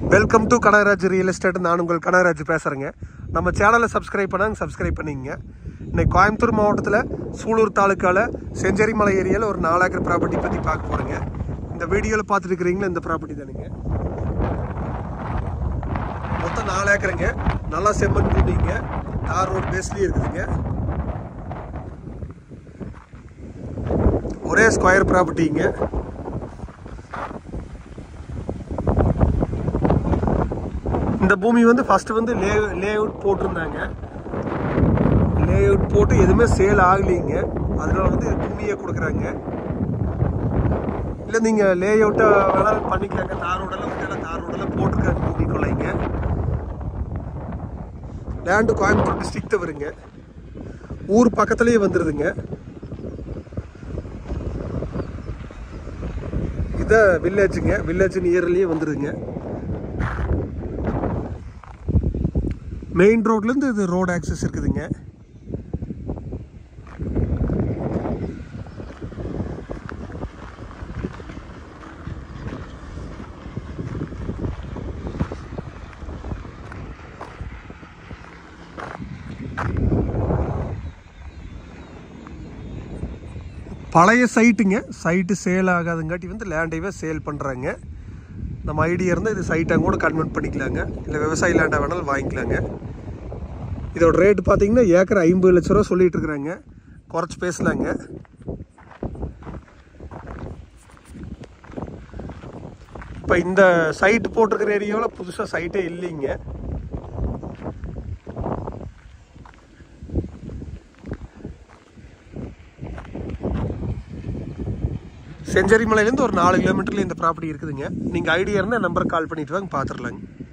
welcome to Kanagaraj real estate நான் உங்கள் கனகராஜ் பேசுகிறேங்க நம்ம சேனலை சப்ஸ்கிரைப் பண்ணாங்க சப்ஸ்கிரைப் பண்ணிங்க இன்னைக்கு கோயம்புத்தூர் மாவட்டத்தில் சூலூர் தாலுக்காவில் செஞ்சேரிமலை ஏரியாவில் ஒரு நாலு ஏக்கர் ப்ராப்பர்ட்டி பற்றி பார்க்க போகிறேங்க இந்த வீடியோவில் பார்த்துட்டு இருக்கிறீங்களா இந்த ப்ராப்பர்ட்டி தானுங்க மொத்தம் நாலு ஏக்கருங்க நல்லா செம்மண் பூமிங்க தார் ரோடு பேஸ்லேயே இருக்குதுங்க ஒரே ஸ்கொயர் ப்ராப்பர்ட்டிங்க இந்த பூமி வந்து ஃபர்ஸ்ட் வந்து லே லே அவுட் போட்டிருந்தாங்க லே அவுட் போட்டு எதுவுமே சேல் ஆகலைங்க அதனால வந்து இது பூமியே கொடுக்குறாங்க இல்லை நீங்கள் லே அவுட்டை வேணாலும் பண்ணிக்கலாங்க தார் ரோடெல்லாம் வந்து எல்லாம் தார் ரோடெல்லாம் போட்டிருக்காங்க பூமிக்குள்ளைங்க லேண்டு கோயம்புத்தூர் டிஸ்ட்ரிக்ட் வருங்க ஊர் பக்கத்துலேயே வந்துடுதுங்க இதை வில்லேஜுங்க வில்லேஜ் நியர்லேயே வந்துடுதுங்க மெயின் ரோட்லேருந்து இது ரோடு ஆக்சஸ் இருக்குதுங்க பழைய சைட்டுங்க சைட்டு சேல் ஆகாதுங்காட்டி வந்து லேண்டைவே சேல் பண்ணுறாங்க நம்ம ஐடியா இருந்தால் இது சைட்டாக கூட கன்வெர்ட் பண்ணிக்கலாங்க இல்லை விவசாய லேண்டாக வேணாலும் வாங்கிக்கலாங்க இதோட ரேட்டு பார்த்தீங்கன்னா ஏக்கர் ஐம்பது லட்ச ரூபா சொல்லிட்டு இருக்கிறாங்க குறைச்சி பேசலாங்க இப்போ இந்த சைட் போட்டிருக்கிற ஏரியாவில் புதுசாக சைட்டே இல்லைங்க செஞ்சேரி மலையிலேருந்து ஒரு நாலு கிலோமீட்டரில் இந்த ப்ராப்பர்ட்டி இருக்குதுங்க நீங்கள் ஐடியா இருந்தால் நம்பருக்கு கால் பண்ணிட்டு வாங்க பார்த்துடலாங்க